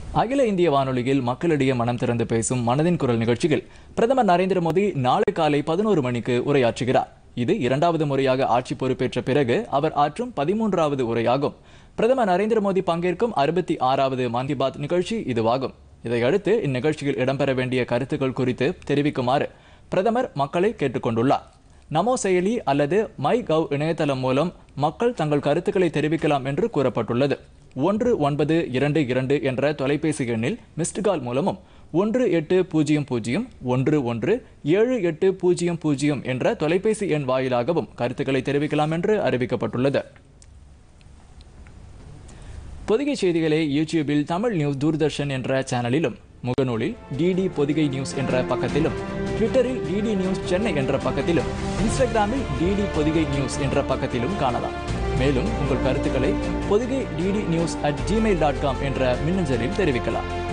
அகில இந்திய வானொலியில் மக்களிடையே மனம் திறந்து பேசும் மனதின் குரல் நிகழ்ச்சியில் பிரதமர் நரேந்திர மோடி நாளை காலை பதினோரு மணிக்கு உரையாற்றுகிறார் இது இரண்டாவது முறையாக ஆட்சி பொறுப்பேற்ற பிறகு அவர் ஆற்றும் பதிமூன்றாவது உரையாகும் பிரதமர் நரேந்திர மோடி பங்கேற்கும் அறுபத்தி ஆறாவது மன் கி பாத் நிகழ்ச்சி இதுவாகும் இதையடுத்து இந்நிகழ்ச்சியில் இடம்பெற வேண்டிய கருத்துக்கள் குறித்து தெரிவிக்குமாறு பிரதமர் மக்களை கேட்டுக்கொண்டுள்ளார் நமோ செயலி அல்லது மை கவ் இணையதளம் மூலம் மக்கள் தங்கள் கருத்துக்களை தெரிவிக்கலாம் என்று கூறப்பட்டுள்ளது ஒன்று ஒன்பது இரண்டு இரண்டு என்ற தொலைபேசி எண்ணில் மிஸ்டு கால் மூலமும் ஒன்று எட்டு பூஜ்ஜியம் பூஜ்ஜியம் ஒன்று ஒன்று ஏழு எட்டு பூஜ்ஜியம் பூஜ்ஜியம் என்ற தொலைபேசி எண் வாயிலாகவும் கருத்துக்களை தெரிவிக்கலாம் என்று அறிவிக்கப்பட்டுள்ளது பொதிகை செய்திகளை யூடியூபில் தமிழ் நியூஸ் தூர்தர்ஷன் என்ற சேனலிலும் முகநூலில் டிடி பொதிகை நியூஸ் என்ற பக்கத்திலும் ட்விட்டரில் டிடி நியூஸ் சென்னை என்ற பக்கத்திலும் இன்ஸ்டாகிராமில் டிடி பொதிகை நியூஸ் என்ற பக்கத்திலும் காணலாம் மேலும் உங்கள் கருத்துக்களை Podhigai DD news at Gmail dot com என்ற மின்னஞ்சலில் தெரிவிக்கலாம்